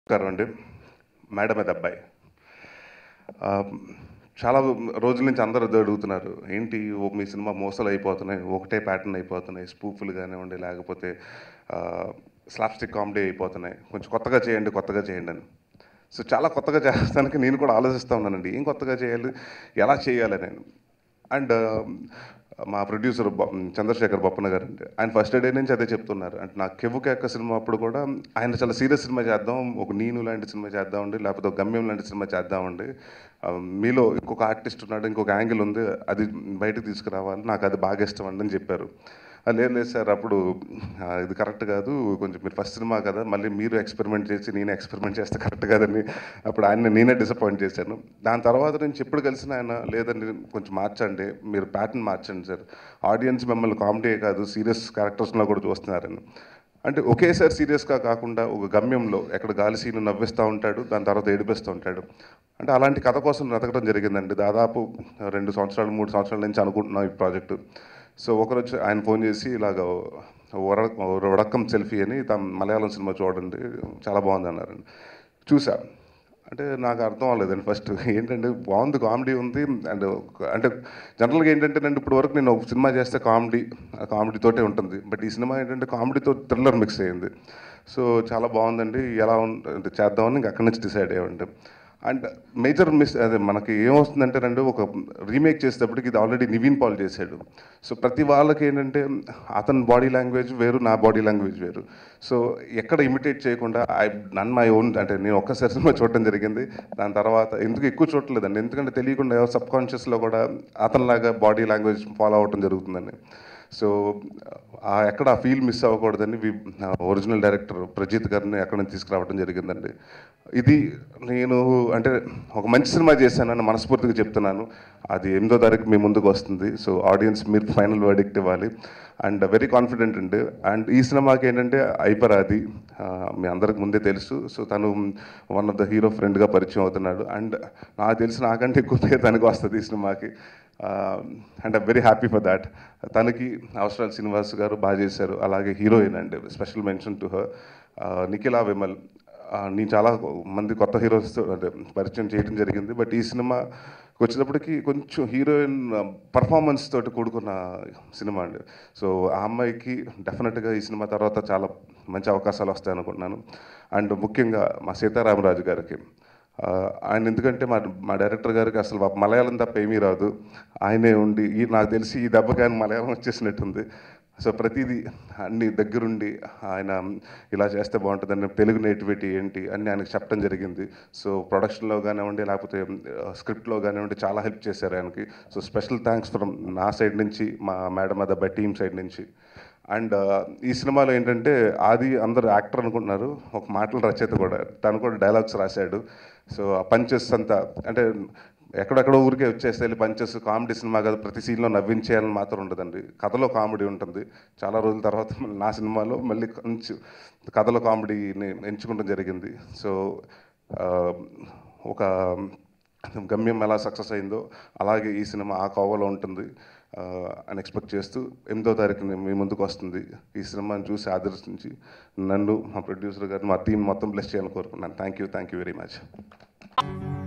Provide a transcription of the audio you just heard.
నమస్కారం అండి మేడం అది అబ్బాయి ఆ, చాలా రోజుల నుంచి అందరూ అదే అడుగుతున్నారు ఏంటి ఓ మీ సినిమా మోసాలు అయిపోతున్నాయి ఒకటే ప్యాటర్న్ అయిపోతున్నాయి స్పూఫులు కానివ్వండి లేకపోతే స్లాప్స్టిక్ కామెడీ అయిపోతున్నాయి కొంచెం కొత్తగా చేయండి కొత్తగా చేయండి అని సో చాలా కొత్తగా చేస్తానికి నేను కూడా ఆలోచిస్తూ ఉన్నానండి ఏం కొత్తగా చేయాలి ఎలా చేయాలి నేను అండ్ మా ప్రొడ్యూసర్ బొ- చంద్రశేఖర్ బొప్పన గారు అండి ఆయన ఫస్ట్ డే నుంచి అదే చెప్తున్నారు అంటే నాకు కెవ్వు కేక్క సినిమా అప్పుడు కూడా ఆయన చాలా సీరియస్ సినిమా చేద్దాం ఒక నేను లాంటి సినిమా చేద్దామండి లేకపోతే ఒక గమ్యం లాంటి సినిమా చేద్దామండి ఆ, మీలో ఇంకొక ఆర్టిస్ట్ ఉన్నాడు ఇంకొక యాంగిల్ ఉంది అది బయటకు తీసుకురావాలి నాకు అది బాగా ఇష్టం అండి అని చెప్పారు "ఆ, లేదు లేదు సార్ అప్పుడు ఆ, ఇది కరెక్ట్ కాదు కొంచెం మీరు ఫస్ట్ సినిమా కదా మళ్ళీ మీరు ఎక్స్పెరిమెంట్ చేసి నేను ఎక్స్పెరిమెంట్ చేస్తే కరెక్ట్ కాదని అప్పుడు ఆయన నేనే డిసప్పాయింట్ చేశాను దాని తర్వాత నుంచి ఎప్పుడు కలిసిన ఆయన లేదండి కొంచెం మార్చండి మీరు ప్యాటర్న్ మార్చండి సార్ ఆడియన్స్ మిమ్మల్ని కామెడీ కాదు సీరియస్ క్యారెక్టర్స్లో కూడా చూస్తున్నారని అంటే ఒకేసారి సీరియస్గా కాకుండా ఒక గమ్యంలో ఎక్కడ గాలి సీను నవ్విస్తూ ఉంటాడు దాని తర్వాత ఏడిపిస్తూ ఉంటాడు అంటే అలాంటి కథ కోసం వెతకడం జరిగిందండి దాదాపు రెండు సంవత్సరాలు మూడు సంవత్సరాల నుంచి అనుకుంటున్నాం ఈ ప్రాజెక్టు సో ఒకరోజు ఆయన ఫోన్ చేసి ఇలాగ వర వడక్కం సెల్ఫీ అని తమ మలయాళం సినిమా చూడండి చాలా బాగుంది అన్నారండి చూసా అంటే నాకు అర్థం అవ్వలేదండి ఫస్ట్ ఏంటంటే బాగుంది కామెడీ ఉంది అండ్ అంటే జనరల్గా ఏంటంటే నేను ఇప్పుడు వరకు నేను ఒక సినిమా చేస్తే కామెడీ ఆ కామెడీతోటే ఉంటుంది బట్ ఈ సినిమా ఏంటంటే కామెడీతో థ్రిల్లర్ మిక్స్ అయ్యింది సో చాలా బాగుందండి ఎలా ఉంటుంది చేద్దామని ఇంక అక్కడి నుంచి డిసైడ్ అయ్యామండి అండ్ మేజర్ మిస్ అదే మనకి ఏమొస్తుందంటే రండి ఒక రీమేక్ చేసేటప్పటికి ఇది ఆల్రెడీ నివీన్ పాల్ చేశాడు సో ప్రతి వాళ్ళకి ఏంటంటే అతని బాడీ లాంగ్వేజ్ వేరు నా బాడీ లాంగ్వేజ్ వేరు సో ఎక్కడ ఇమిటేట్ చేయకుండా ఐ నన్ మై ఓన్ అంటే నేను ఒక్కసారి సినిమా చూడటం జరిగింది దాని తర్వాత ఎందుకు ఎక్కువ చూడలేదండి ఎందుకంటే తెలియకుండా సబ్ కాన్షియస్లో కూడా అతనిలాగా బాడీ లాంగ్వేజ్ ఫాలో అవ్వటం జరుగుతుందండి సో ఆ ఎక్కడ ఆ ఫీల్ మిస్ అవ్వకూడదని వి ఒరిజినల్ డైరెక్టర్ ప్రజిత్ గారిని ఎక్కడి నుంచి తీసుకురావడం జరిగిందండి ఇది నేను అంటే ఒక మంచి సినిమా చేశానని మనస్ఫూర్తిగా చెప్తున్నాను అది ఎనిమిదో తారీఖు మీ ముందుకు వస్తుంది సో ఆడియన్స్ మీరు ఫైనల్ వర్డిక్ట్ ఇవ్వాలి అండ్ వెరీ కాన్ఫిడెంట్ అండి అండ్ ఈ సినిమాకి ఏంటంటే ఐపరాది ఆ, మీ అందరికి ముందే తెలుసు సో తను వన్ ఆఫ్ ద హీరో ఫ్రెండ్గా పరిచయం అవుతున్నాడు అండ్ నాకు తెలిసి నాకంటే ఎక్కువ పేరు తనకు వస్తుంది ఈ సినిమాకి and I'm very happy for that తనకి అవసరాలు శ్రీనివాస్ గారు బాగా చేశారు అలాగే హీరోయిన్ అండి special mention to her Nikhila Vimal ఆ, నేను చాలా మంది కొత్త హీరోస్ అంటే పరిచయం చేయడం జరిగింది బట్ ఈ సినిమా వచ్చేటప్పటికి కొంచెం హీరోయిన్ పర్ఫార్మెన్స్ తోటి కూడుకున్న సినిమా అండి సో ఆ అమ్మాయికి డెఫినెట్గా ఈ సినిమా తర్వాత చాలా మంచి అవకాశాలు వస్తాయి అనుకుంటున్నాను అండ్ ముఖ్యంగా మా సీతారామరాజు గారికి ఆ, ఆయన ఎందుకంటే మా మా డైరెక్టర్ గారికి అసలు మా మలయాళం తప్ప ఏమీ రాదు ఆయనే ఉండి ఈ నాకు తెలిసి ఈ దెబ్బకి ఆయన మలయాళం వచ్చేసినట్టుంది సో ప్రతిదీ అన్ని దగ్గరుండి ఆయన ఇలా చేస్తే బాగుంటుందని తెలుగు నేటివిటీ ఏంటి అన్ని ఆయనకు చెప్పడం జరిగింది సో ప్రొడక్షన్లో కానివ్వండి లేకపోతే స్క్రిప్ట్లో కానివ్వండి చాలా హెల్ప్ చేశారు ఆయనకి సో స్పెషల్ థ్యాంక్స్ ఫ్రమ్ నా సైడ్ నుంచి మా మేడం అదబ్బాయి టీమ్ సైడ్ నుంచి అండ్ ఈ సినిమాలో ఏంటంటే ఆది అందరు యాక్టర్ అనుకుంటున్నారు ఒక మాటల రచయిత కూడా తను కూడా డైలాగ్స్ రాశాడు సో ఆ పంచెస్ అంతా అంటే ఎక్కడెక్కడో ఊరికే వచ్చేస్తే వెళ్ళి పంచెస్ కామెడీ సినిమా కదా ప్రతి సీన్లో నవ్వించేయాలని మాత్రం ఉండదండి కథలో కామెడీ ఉంటుంది చాలా రోజుల తర్వాత మళ్ళీ నా సినిమాలో మళ్ళీ కొంచెం కథలో కామెడీని ఎంచుకోవడం జరిగింది సో ఆ, ఒక గమ్యం ఎలా సక్సెస్ అయిందో అలాగే ఈ సినిమా ఆ కోవలో ఉంటుంది ఆ, అని ఎక్స్పెక్ట్ చేస్తూ ఎనిమిదో తారీఖున మీ ముందుకు వస్తుంది ఈ సినిమాని చూసి ఆదర్శించి నన్ను మా ప్రొడ్యూసర్ గారిని మా టీం మొత్తం బ్లెస్ చేయాలని కోరుకున్నాను thank you thank you very much